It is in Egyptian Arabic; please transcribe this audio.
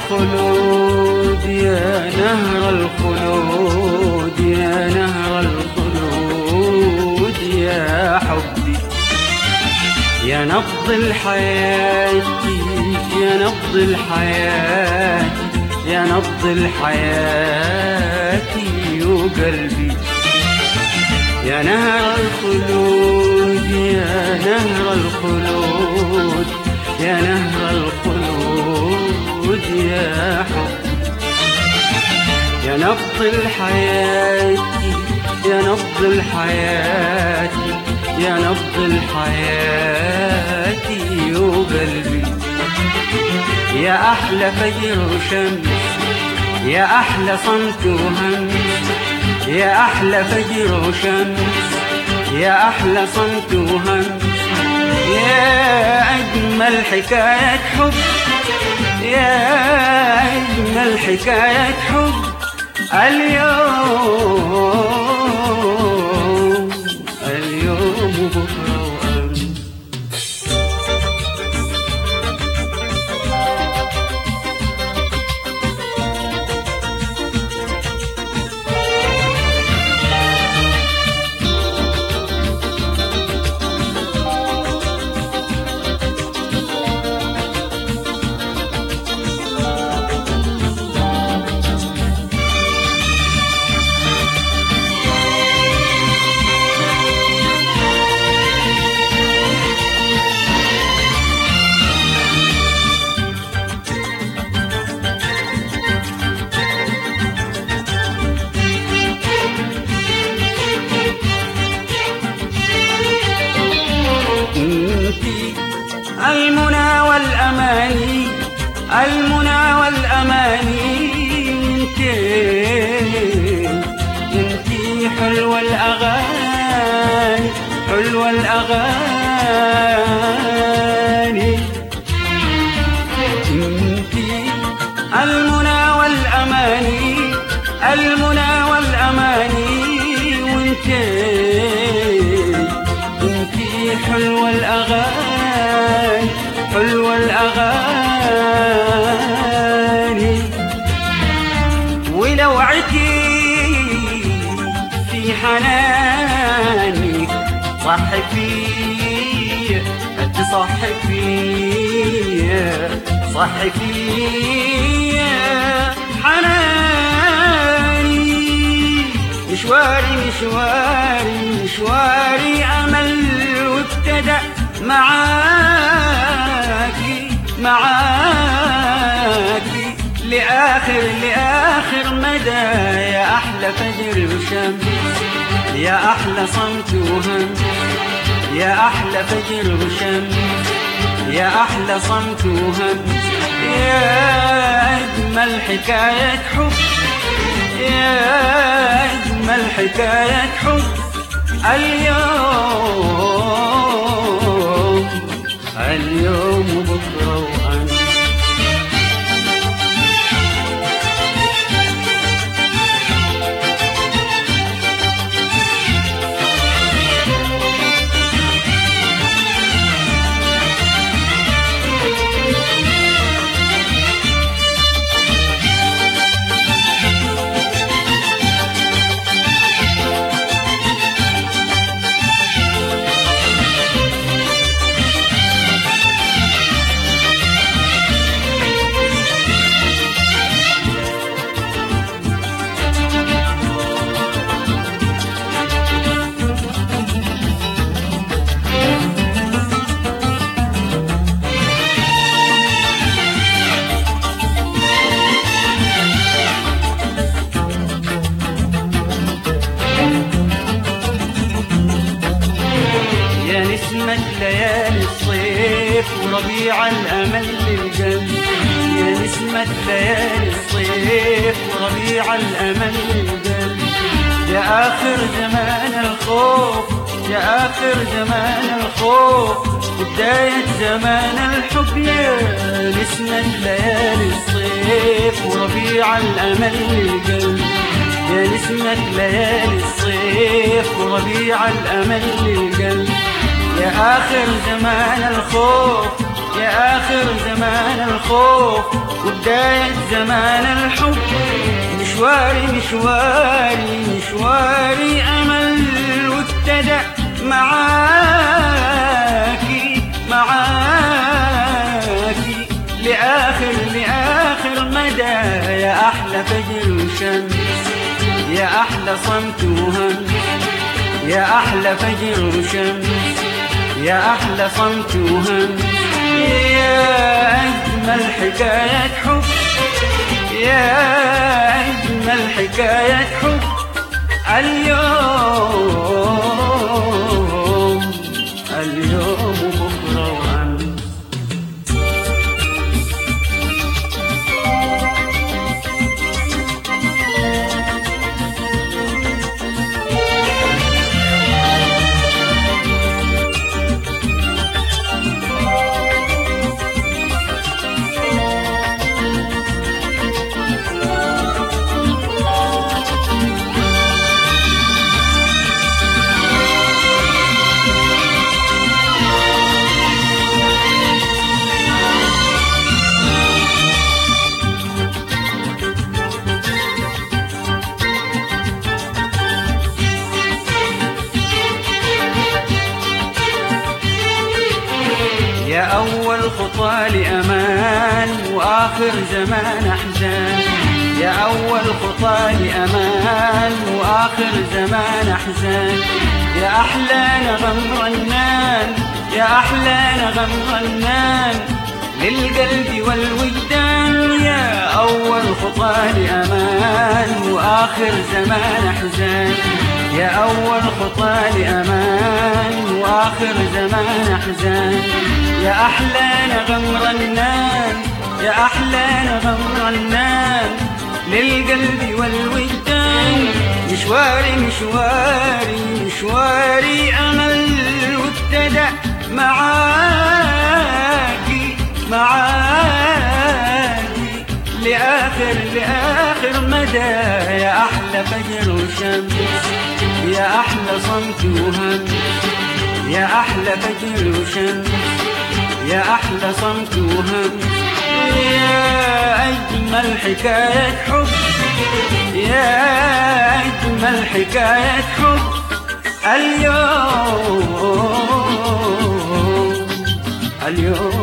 الخلود يا نهر الخلود يا نهر الخلود يا حبي يا نبض الحياة يا نبض الحياة يا نبض الحياة وقلبي يا نهر الخلود يا نهر الخلود يا نهر الخلود يا حب يا نبض الحياة يا نبض الحياة يا نبض الحياة وقلبي يا أحلى فجر وشمس يا أحلى صمت وهمس يا أحلى فجر وشمس يا أحلى صمت وهمس يا أجمل حكاية حب يا أجمل حكاية حب اليوم اليوم بكرة وأمس انتي المنى والأماني المنى والأماني انتي انتي حلوة الأغاني حلوة الأغاني انتي المنى والأماني المنى والأماني وانتي انتي حلوة الأغاني حلوة الأغاني ولوعتي في حناني صحي فيا تصحي فيا صحي فيا حناني مشواري مشواري مشواري أمل وابتدأ معاكي معاكي لآخر لآخر مدى يا أحلى فجر وشمس يا أحلى صمت وهمس يا أحلى فجر وشمس يا أحلى صمت وهمس يا أجمل حكاية حب يا أجمل حكاية حب اليوم اليوم بكرة وأنا يا نسمة ليالي الصيف وربيع الأمل للقلب يا نسمة ليالي الصيف وربيع الأمل للقلب يا آخر زمان الخوف يا آخر زمان الخوف بداية زمان الحب يا نسمة ليالي الصيف وربيع الأمل للقلب يا نسمة ليالي الصيف وربيع الأمل للقلب يا آخر زمان الخوف يا آخر زمان الخوف وبداية زمان الحب مشواري مشواري مشواري أمل وابتدأ معاكي معاكي لآخر لآخر مدى يا أحلى فجر وشمس يا أحلى صمت وهمس يا أحلى فجر وشمس يا أحلى صمت وهمس يا أجمل حكاية حب يا أجمل حكاية حب اليوم اليوم بكرة وأمس يا أول خطى لأمان وآخر زمان أحزان يا أول خطى لأمان وآخر زمان أحزان يا أحلى نغم رنان يا أحلى نغم رنان للقلب والوجدان يا أول خطى لأمان وآخر زمان أحزان يا أول خطى لأمان وآخر زمان أحزان يا أحلى نغم رنان يا أحلى نغم رنان للقلب والوجدان مشواري مشواري مشواري أمل وابتدأ معاكي معاكي لآخر لآخر مدى يا أحلى فجر وشمس يا أحلى صمت وهمس يا أحلى فجر وشمس يا أحلى صمت وهمس يا أجمل حكاية حب يا أجمل حكاية حب اليوم اليوم